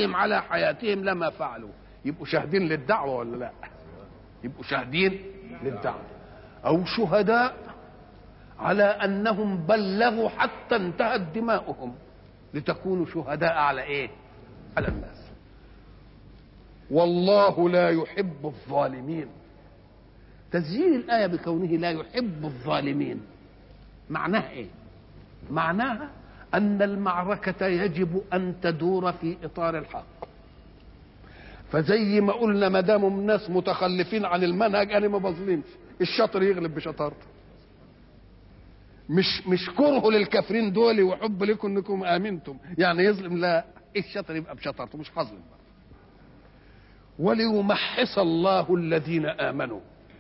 حقهم على حياتهم لما فعلوا يبقوا شاهدين للدعوة ولا لا يبقوا شاهدين للدعوة أو شهداء على أنهم بلغوا حتى انتهت دماؤهم لتكونوا شهداء على إيه على الناس والله لا يحب الظالمين تزيين الآية بكونه لا يحب الظالمين معناها إيه معناها أن المعركة يجب أن تدور في إطار الحق فزي ما قلنا ما دام الناس متخلفين عن المنهج انا ما بظلمش الشاطر يغلب بشطارته مش مش كره للكافرين دول وحب لكم انكم امنتم يعني يظلم لا الشاطر يبقى بشطارته مش هظلم وليمحص الله الذين امنوا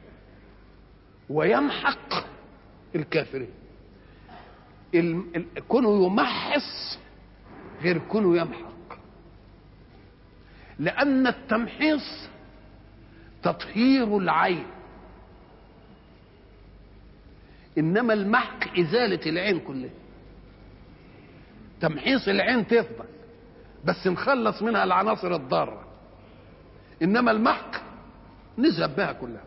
ويمحق الكافرين كونه يمحص غير كونه يمحق لأن التمحيص تطهير العين إنما المحق إزالة العين كلها تمحيص العين تفضل بس نخلص منها العناصر الضارة إنما المحق نذهب بها كلها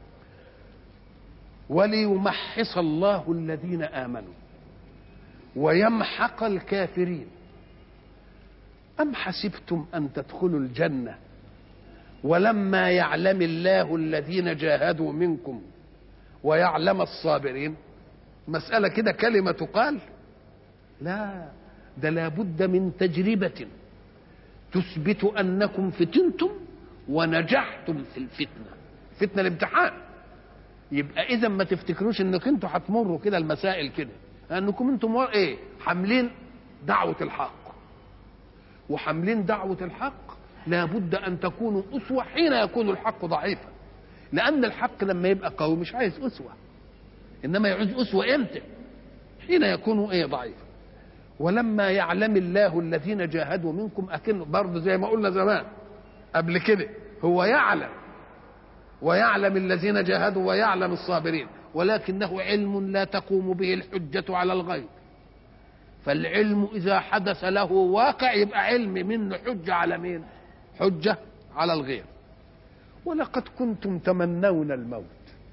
وليمحص الله الذين آمنوا ويمحق الكافرين أم حسبتم أن تدخلوا الجنة ولما يعلم الله الذين جاهدوا منكم ويعلم الصابرين مسألة كده كلمة تقال لا ده لابد من تجربة تثبت أنكم فتنتم ونجحتم في الفتنة فتنة الامتحان يبقى إذا ما تفتكروش أنك أنتوا هتمروا كده المسائل كده لأنكم أنتم إيه حاملين دعوة الحق وحاملين دعوة الحق لابد أن تكونوا أسوة حين يكون الحق ضعيفا لأن الحق لما يبقى قوي مش عايز أسوة إنما يعوز أسوة إمتى حين يكون إيه ضعيفا ولما يعلم الله الذين جاهدوا منكم أكن برضه زي ما قلنا زمان قبل كده هو يعلم ويعلم الذين جاهدوا ويعلم الصابرين ولكنه علم لا تقوم به الحجة على الغيب فالعلم إذا حدث له واقع يبقى علم منه حجة على مين حجة على الغير ولقد كنتم تمنون الموت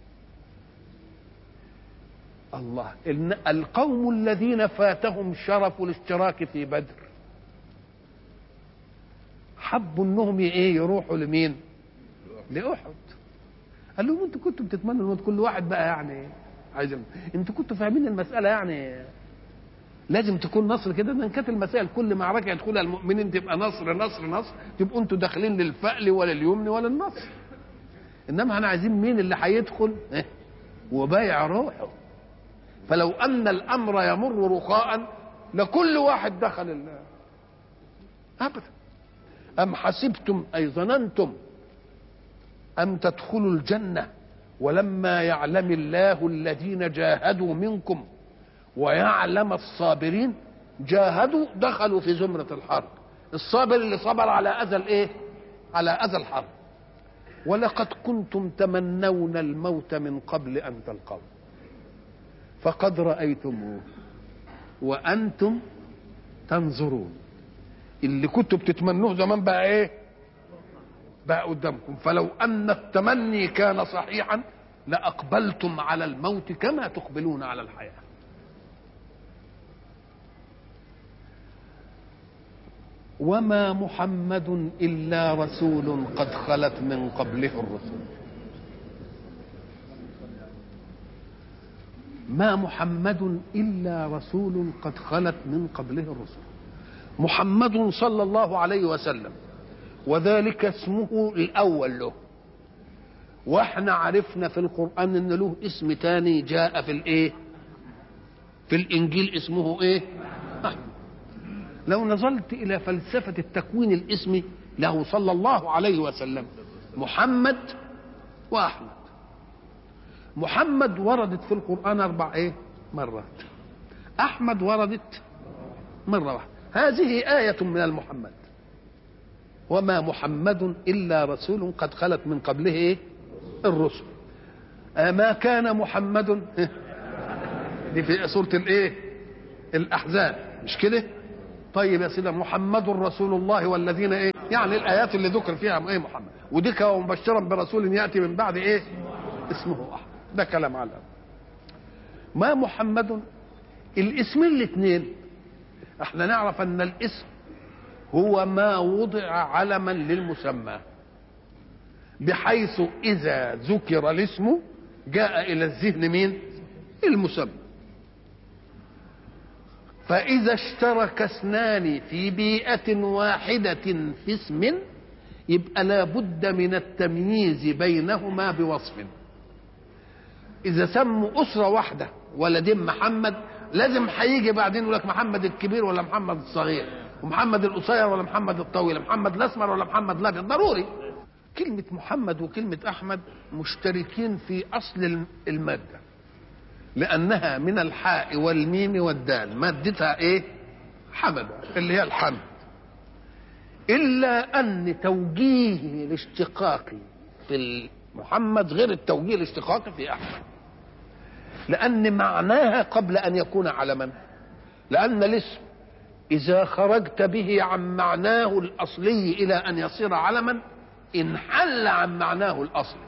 الله إن القوم الذين فاتهم شرف الاشتراك في بدر حبوا انهم ايه يروحوا لمين لاحد قال لهم انتوا كنتوا بتتمنوا الموت كل واحد بقى يعني عايز انتوا كنتوا فاهمين المساله يعني لازم تكون نصر كده ان كانت المسائل كل معركه يدخلها المؤمنين تبقى نصر نصر نصر تبقوا انتوا داخلين للفأل ولا اليمن ولا النصر انما احنا عايزين مين اللي هيدخل إيه؟ وبايع روحه فلو ان الامر يمر رخاء لكل واحد دخل الله ابدا ام حسبتم اي ظننتم ان تدخلوا الجنه ولما يعلم الله الذين جاهدوا منكم ويعلم الصابرين جاهدوا دخلوا في زمرة الحرب الصابر اللي صبر على أذى الإيه على أذى الحرب ولقد كنتم تمنون الموت من قبل أن تلقوا فقد رأيتموه وأنتم تنظرون اللي كنتوا بتتمنوه زمان بقى إيه بقى قدامكم فلو أن التمني كان صحيحا لأقبلتم على الموت كما تقبلون على الحياه وما محمد الا رسول قد خلت من قبله الرسل ما محمد الا رسول قد خلت من قبله الرسل محمد صلى الله عليه وسلم وذلك اسمه الاول له واحنا عرفنا في القران ان له اسم تاني جاء في الايه في الانجيل اسمه ايه احمد لو نظرت الى فلسفه التكوين الاسمي له صلى الله عليه وسلم محمد واحمد محمد وردت في القران اربع ايه مرات احمد وردت مره واحده هذه ايه من المحمد وما محمد الا رسول قد خلت من قبله ايه الرسل ما كان محمد دي في سوره الايه الاحزاب مش كده طيب يا سيدي محمد رسول الله والذين ايه يعني الايات اللي ذكر فيها ايه محمد وديك ومبشرا برسول ياتي من بعد ايه اسمه احمد ده كلام على ما محمد الاسمين الاثنين احنا نعرف ان الاسم هو ما وضع علما للمسمى بحيث اذا ذكر الاسم جاء الى الذهن مين المسمى فاذا اشترك اثنان في بيئه واحده في اسم يبقى لابد من التمييز بينهما بوصف اذا سموا اسره واحده ولدين محمد لازم هيجي بعدين يقول لك محمد الكبير ولا محمد الصغير ومحمد القصير ولا محمد الطويل محمد الاسمر ولا محمد الابيض ضروري كلمة محمد وكلمة أحمد مشتركين في أصل المادة لأنها من الحاء والميم والدال مادتها إيه؟ حمد اللي هي الحمد إلا أن توجيه الاشتقاقي في محمد غير التوجيه الاشتقاقي في أحمد لأن معناها قبل أن يكون علما لأن الاسم إذا خرجت به عن معناه الأصلي إلى أن يصير علما انحل عن معناه الأصلي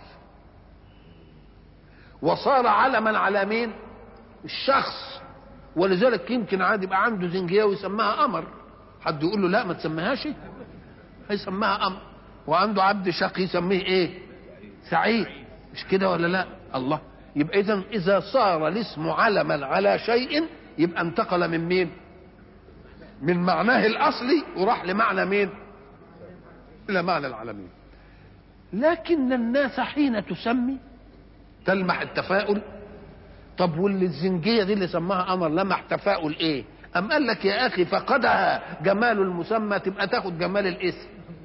وصار علما على مين الشخص ولذلك يمكن عادي يبقى عنده زنجيه ويسماها قمر حد يقول له لا ما تسميهاش هيسماها قمر وعنده عبد شقي يسميه ايه سعيد مش كده ولا لا الله يبقى اذا اذا صار الاسم علما على شيء يبقى انتقل من مين من معناه الاصلي وراح لمعنى مين الى معنى العالمين لكن الناس حين تسمي تلمح التفاؤل طب واللي الزنجيه دي اللي سماها قمر لمح تفاؤل ايه ام قال لك يا اخي فقدها جمال المسمى تبقى تاخد جمال الاسم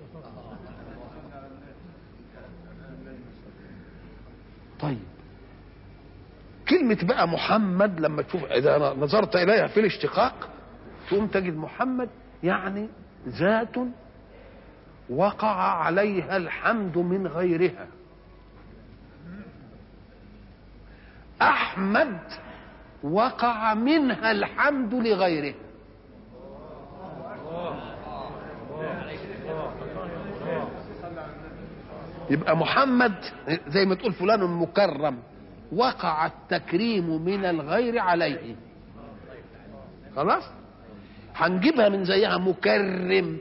طيب كلمة بقى محمد لما تشوف إذا نظرت إليها في الاشتقاق تقوم تجد محمد يعني ذات وقع عليها الحمد من غيرها احمد وقع منها الحمد لغيره يبقى محمد زي ما تقول فلان مكرم وقع التكريم من الغير عليه خلاص هنجيبها من زيها مكرم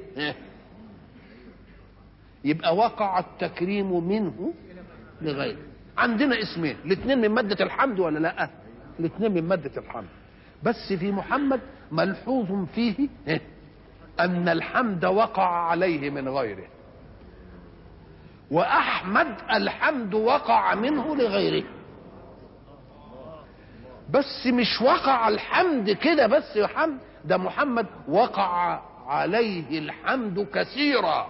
يبقى وقع التكريم منه لغيره عندنا اسمين الاثنين من مادة الحمد ولا لا الاثنين من مادة الحمد بس في محمد ملحوظ فيه أن الحمد وقع عليه من غيره وأحمد الحمد وقع منه لغيره بس مش وقع الحمد كده بس يا حمد ده محمد وقع عليه الحمد كثيرا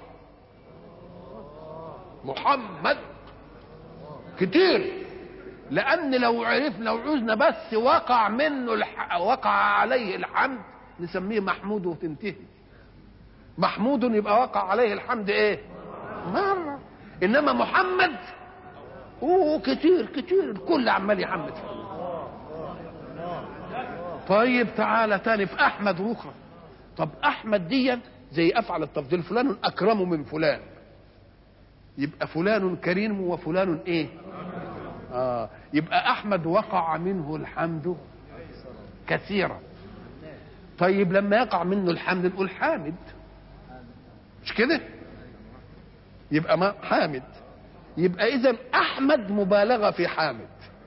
محمد كتير لان لو عرفنا لو عوزنا بس وقع منه الح... وقع عليه الحمد نسميه محمود وتنتهي محمود يبقى وقع عليه الحمد ايه مرة انما محمد اوه كتير كتير الكل عمال يحمد طيب تعالى تاني في احمد رخى طب احمد دي زي افعل التفضيل فلان اكرم من فلان يبقى فلان كريم وفلان ايه آه يبقى احمد وقع منه الحمد كثيرا طيب لما يقع منه الحمد نقول حامد مش كده يبقى ما حامد يبقى اذا احمد مبالغه في حامد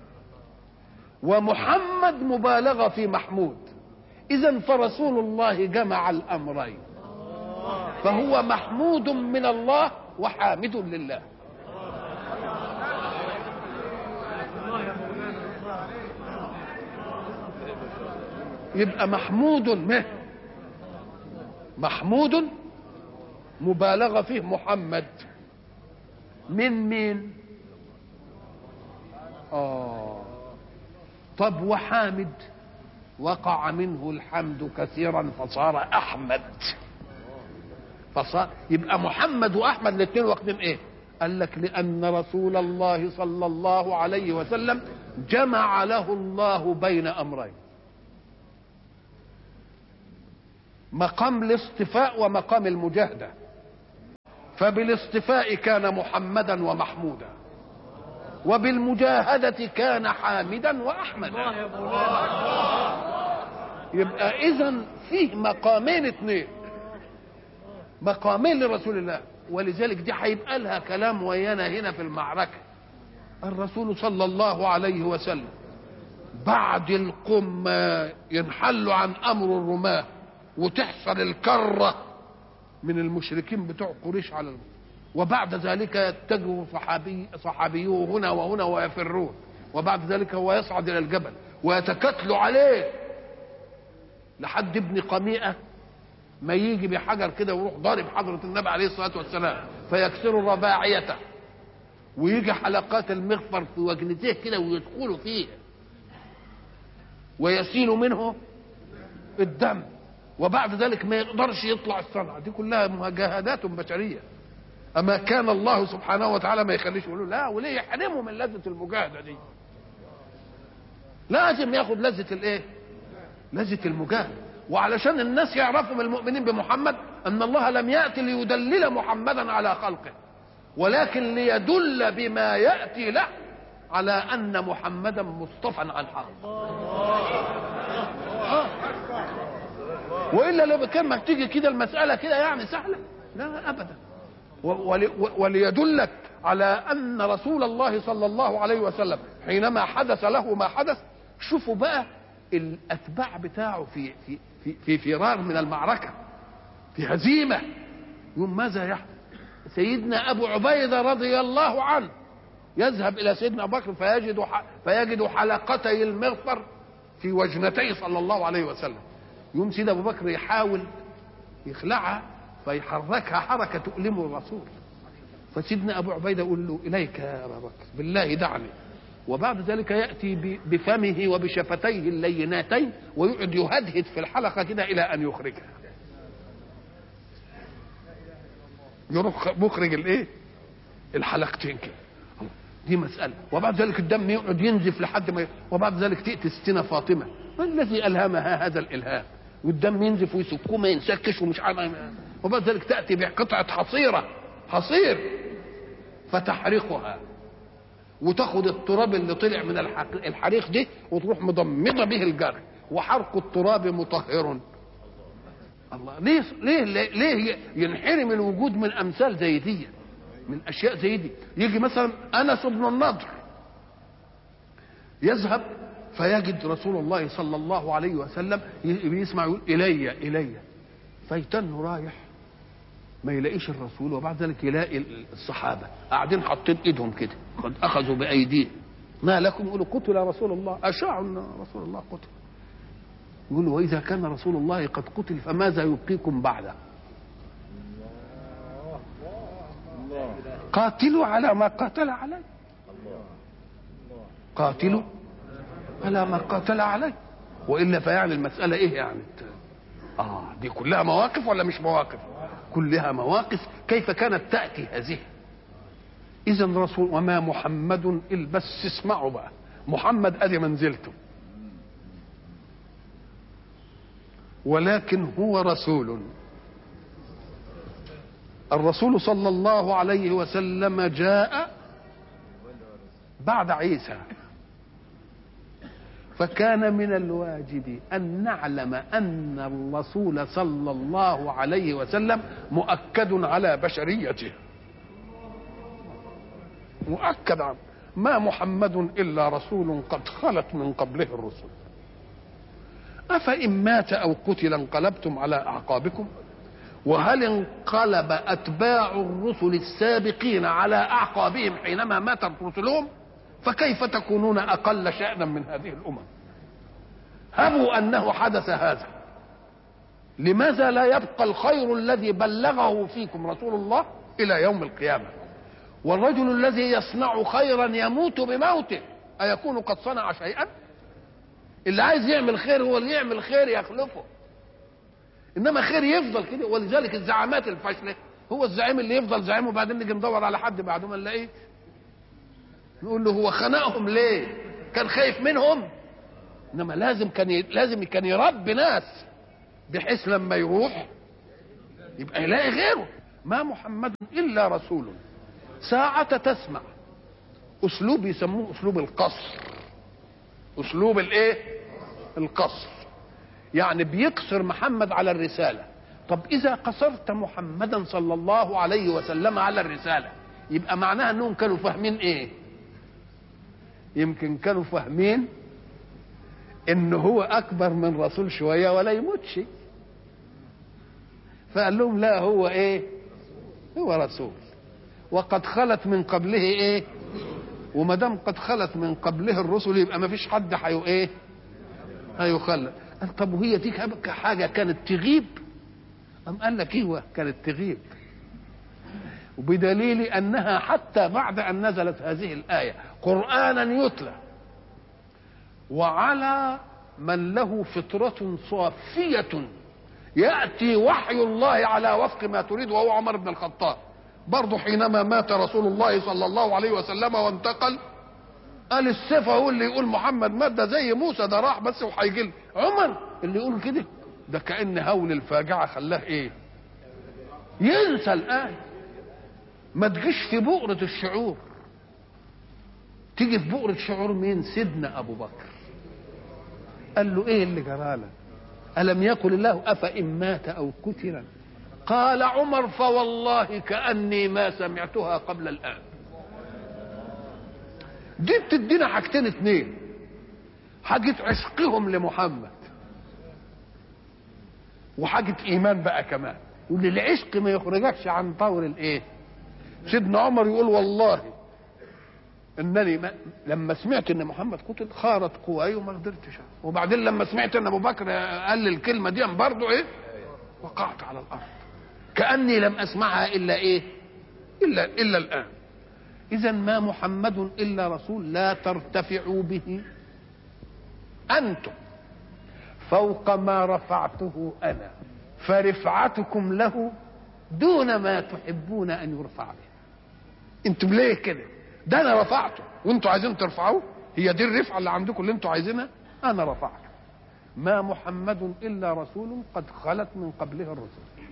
ومحمد مبالغه في محمود اذا فرسول الله جمع الامرين فهو محمود من الله وحامد لله يبقى محمود مه محمود مبالغة فيه محمد من مين آه طب وحامد وقع منه الحمد كثيرا فصار أحمد فصار يبقى محمد واحمد الاثنين واخدين ايه قال لك لان رسول الله صلى الله عليه وسلم جمع له الله بين امرين مقام الاصطفاء ومقام المجاهده فبالاصطفاء كان محمدا ومحمودا وبالمجاهدة كان حامدا وأحمدا يبقى إذا فيه مقامين اثنين مقامين لرسول الله ولذلك دي هيبقى لها كلام ويانا هنا في المعركة الرسول صلى الله عليه وسلم بعد القمة ينحل عن أمر الرماة وتحصل الكرة من المشركين بتوع قريش على الم... وبعد ذلك يتجه صحابي صحابيه هنا وهنا ويفرون وبعد ذلك هو يصعد إلى الجبل ويتكتلوا عليه لحد ابن قميئة ما يجي بحجر كده ويروح ضارب حضرة النبي عليه الصلاة والسلام فيكسر رباعيته ويجي حلقات المغفر في وجنته كده ويدخلوا فيه ويسيل منه الدم وبعد ذلك ما يقدرش يطلع الصنعة دي كلها مجاهدات بشرية أما كان الله سبحانه وتعالى ما يخليش يقولوا لا وليه يحرمه من لذة المجاهدة دي لازم ياخد لذة الايه لذة المجاهدة وعلشان الناس يعرفوا من المؤمنين بمحمد أن الله لم يأتي ليدلل محمدا على خلقه ولكن ليدل بما يأتي له على أن محمدا مصطفى عن حق آه. والا لو كان ما تيجي كده المساله كده يعني سهله لا ابدا ولي وليدلك على ان رسول الله صلى الله عليه وسلم حينما حدث له ما حدث شوفوا بقى الاتباع بتاعه في في في, في فرار من المعركه في هزيمه يوم ماذا يحدث سيدنا ابو عبيده رضي الله عنه يذهب الى سيدنا ابو بكر فيجد فيجد حلقتي المغفر في وجنتيه صلى الله عليه وسلم يوم سيدنا ابو بكر يحاول يخلعها فيحركها حركه تؤلم الرسول فسيدنا ابو عبيده يقول له اليك يا ابا بكر بالله دعني وبعد ذلك ياتي بفمه وبشفتيه اللينتين ويقعد يهدهد في الحلقه كده الى ان يخرجها يروح مخرج الايه الحلقتين كده دي مسألة وبعد ذلك الدم يقعد ينزف لحد ما ي... وبعد ذلك تأتي ستنا فاطمة ما الذي ألهمها هذا الإلهام والدم ينزف ويسكوه ما ينسكش ومش عارف وبعد ذلك تأتي بقطعة حصيرة حصير فتحرقها وتاخد التراب اللي طلع من الحريق دي وتروح مضمضه به الجرح وحرق التراب مطهر الله ليه ليه ليه ينحرم الوجود من امثال زي دي من اشياء زي دي يجي مثلا انس بن النضر يذهب فيجد رسول الله صلى الله عليه وسلم يسمع يقول الي الي فيتن رايح ما يلاقيش الرسول وبعد ذلك يلاقي الصحابه قاعدين حاطين ايدهم كده قد اخذوا بايديهم ما لكم يقولوا قتل رسول الله اشاعوا ان رسول الله قتل يقول واذا كان رسول الله قد قتل فماذا يبقيكم بعده قاتلوا على ما قاتل عليه قاتلوا على ما قاتل عليه والا فيعني المساله ايه يعني اه دي كلها مواقف ولا مش مواقف كلها مواقف كيف كانت تاتي هذه اذا رسول وما محمد بس اسمعوا بقى محمد ادي منزلته ولكن هو رسول الرسول صلى الله عليه وسلم جاء بعد عيسى فكان من الواجب ان نعلم ان الرسول صلى الله عليه وسلم مؤكد على بشريته مؤكد عنه ما محمد الا رسول قد خلت من قبله الرسل افان مات او قتل انقلبتم على اعقابكم وهل انقلب اتباع الرسل السابقين على اعقابهم حينما ماتت رسلهم فكيف تكونون اقل شانا من هذه الامم هبوا انه حدث هذا لماذا لا يبقى الخير الذي بلغه فيكم رسول الله الى يوم القيامه والرجل الذي يصنع خيرا يموت بموته ايكون قد صنع شيئا اللي عايز يعمل خير هو اللي يعمل خير يخلفه انما خير يفضل كده ولذلك الزعامات الفاشله هو الزعيم اللي يفضل زعيم وبعدين نيجي ندور على حد بعده ما نلاقيه نقول له هو خنقهم ليه كان خايف منهم انما لازم كان ي... لازم كان يربي ناس بحيث لما يروح يبقى يلاقي غيره ما محمد الا رسول ساعة تسمع اسلوب يسموه اسلوب القصر اسلوب الايه القصر يعني بيقصر محمد على الرساله طب اذا قصرت محمدا صلى الله عليه وسلم على الرساله يبقى معناها انهم كانوا فاهمين ايه يمكن كانوا فاهمين ان هو اكبر من رسول شويه ولا يموتش فقال لهم لا هو ايه هو رسول وقد خلت من قبله ايه وما دام قد خلت من قبله الرسل يبقى ما فيش حد حيو ايه هيخلى قال طب وهي دي حاجه كانت تغيب أم قال لك ايوه كانت تغيب وبدليل انها حتى بعد ان نزلت هذه الايه قرانا يتلى وعلى من له فطره صافيه ياتي وحي الله على وفق ما تريد وهو عمر بن الخطاب برضه حينما مات رسول الله صلى الله عليه وسلم وانتقل قال السيف هو اللي يقول محمد مات ده زي موسى ده راح بس وهيجي عمر اللي يقول كده ده كان هول الفاجعه خلاه ايه ينسى الآية ما تجيش في بؤرة الشعور تيجي في بؤرة شعور مين سيدنا أبو بكر قال له إيه اللي جرالك ألم يقل الله أفإن مات أو قتل قال عمر فوالله كأني ما سمعتها قبل الآن دي بتدينا حاجتين اتنين حاجة عشقهم لمحمد وحاجة إيمان بقى كمان يقول العشق ما يخرجكش عن طور الايه سيدنا عمر يقول والله انني ما لما سمعت ان محمد قتل خارت قواي وما قدرتش وبعدين لما سمعت ان ابو بكر قال الكلمه دي برضه ايه وقعت على الارض كاني لم اسمعها الا ايه الا الا الان اذا ما محمد الا رسول لا ترتفعوا به انتم فوق ما رفعته انا فرفعتكم له دون ما تحبون ان يرفع به انتم ليه كده ده انا رفعته وانتوا عايزين ترفعوه هي دي الرفعه اللي عندكم اللي انتوا عايزينها انا رفعته ما محمد الا رسول قد خلت من قبله الرسل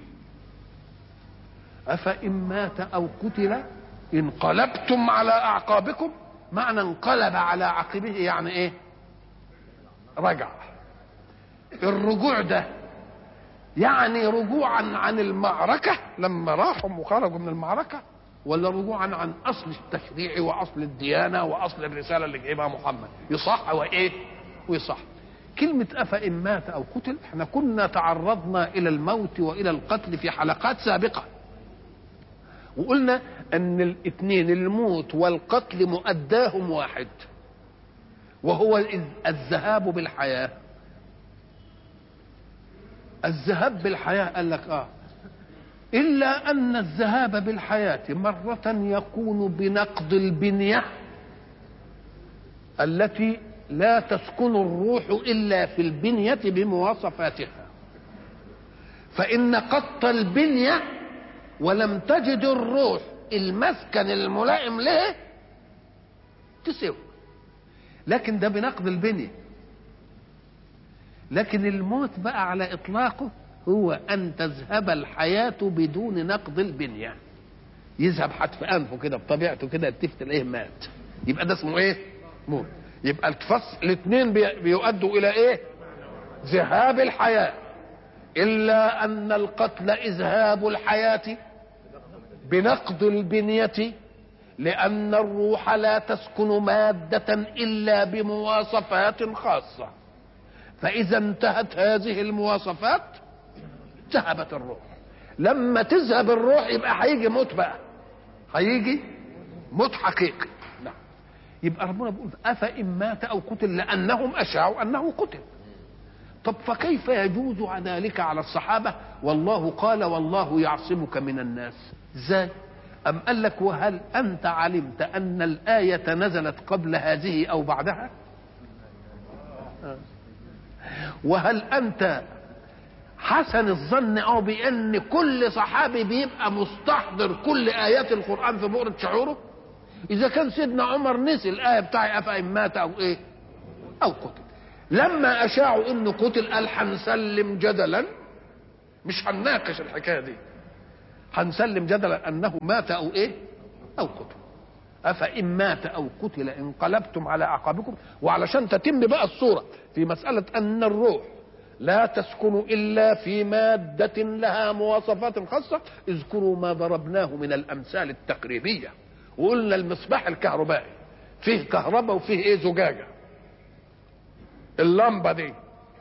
افان مات او قتل انقلبتم على اعقابكم معنى انقلب على عقبه يعني ايه رجع الرجوع ده يعني رجوعا عن المعركة لما راحوا وخرجوا من المعركة ولا رجوعا عن أصل التشريع وأصل الديانة وأصل الرسالة اللي جايبها محمد يصح وإيه ويصح كلمة أفإن مات أو قتل احنا كنا تعرضنا إلى الموت وإلى القتل في حلقات سابقة وقلنا أن الاثنين الموت والقتل مؤداهم واحد وهو الذهاب بالحياه الذهاب بالحياة قال لك اه إلا أن الذهاب بالحياة مرة يكون بنقض البنية التي لا تسكن الروح إلا في البنية بمواصفاتها فإن قط البنية ولم تجد الروح المسكن الملائم له تسوي لكن ده بنقض البنيه لكن الموت بقى على اطلاقه هو ان تذهب الحياه بدون نقض البنيه يذهب حتف انفه كده بطبيعته كده التفت الايه مات يبقى ده اسمه ايه موت يبقى التفص الاثنين بيؤدوا الى ايه ذهاب الحياه الا ان القتل اذهاب الحياه بنقض البنيه لان الروح لا تسكن ماده الا بمواصفات خاصه فإذا انتهت هذه المواصفات ذهبت الروح لما تذهب الروح يبقى هيجي موت بقى هيجي موت حقيقي نعم يبقى ربنا بيقول أفإن مات أو قتل لأنهم أشاعوا أنه قتل طب فكيف يجوز ذلك على الصحابة والله قال والله يعصمك من الناس ازاي أم قال لك وهل أنت علمت أن الآية نزلت قبل هذه أو بعدها آه. وهل انت حسن الظن او بان كل صحابي بيبقى مستحضر كل ايات القران في بؤره شعوره اذا كان سيدنا عمر نسي الايه بتاعي افان مات او ايه او قتل لما اشاعوا انه قتل قال هنسلم جدلا مش هنناقش الحكايه دي هنسلم جدلا انه مات او ايه او قتل افان مات او قتل انقلبتم على اعقابكم وعلشان تتم بقى الصوره في مساله ان الروح لا تسكن الا في ماده لها مواصفات خاصه اذكروا ما ضربناه من الامثال التقريبيه وقلنا المصباح الكهربائي فيه كهرباء وفيه ايه زجاجه اللمبه دي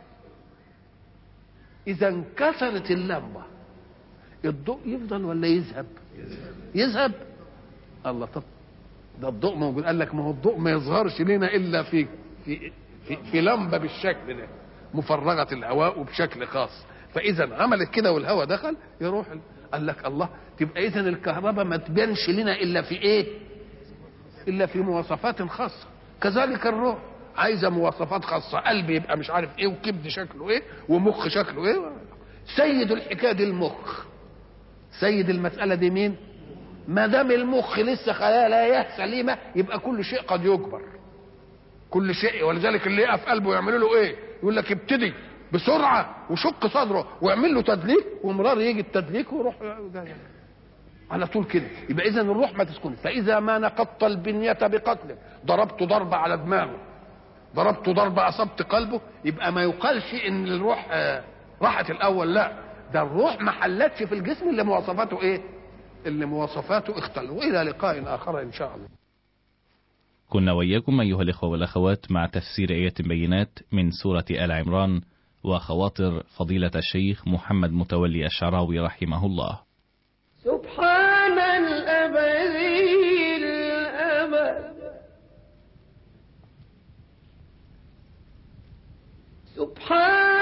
اذا انكسرت اللمبه الضوء يفضل ولا يذهب يذهب الله طب ده الضوء موجود قال لك ما هو الضوء ما يظهرش لنا الا في في في, في لمبه بالشكل ده مفرغه الهواء وبشكل خاص فاذا عملت كده والهواء دخل يروح قال لك الله تبقى اذا الكهرباء ما تبانش لنا الا في ايه الا في مواصفات خاصه كذلك الروح عايزه مواصفات خاصه قلب يبقى مش عارف ايه وكبد شكله ايه ومخ شكله ايه سيد الحكايه دي المخ سيد المساله دي مين ما دام المخ لسه خلايا سليمه يبقى كل شيء قد يجبر كل شيء ولذلك اللي يقف قلبه يعملوا له ايه يقول لك ابتدي بسرعه وشق صدره ويعمل له تدليك ومرار يجي التدليك ويروح على طول كده يبقى اذا الروح ما تسكن فاذا ما نقضت البنيه بقتل ضربت ضربه على دماغه ضربت ضربه اصبت قلبه يبقى ما يقالش ان الروح آه راحت الاول لا ده الروح ما حلتش في الجسم اللي مواصفاته ايه اللي مواصفاته اختل والى لقاء اخر ان شاء الله كنا وإياكم أيها الإخوة والأخوات مع تفسير آية بينات من سورة آل عمران وخواطر فضيلة الشيخ محمد متولي الشعراوي رحمه الله سبحان الأبدي الأبد سبحان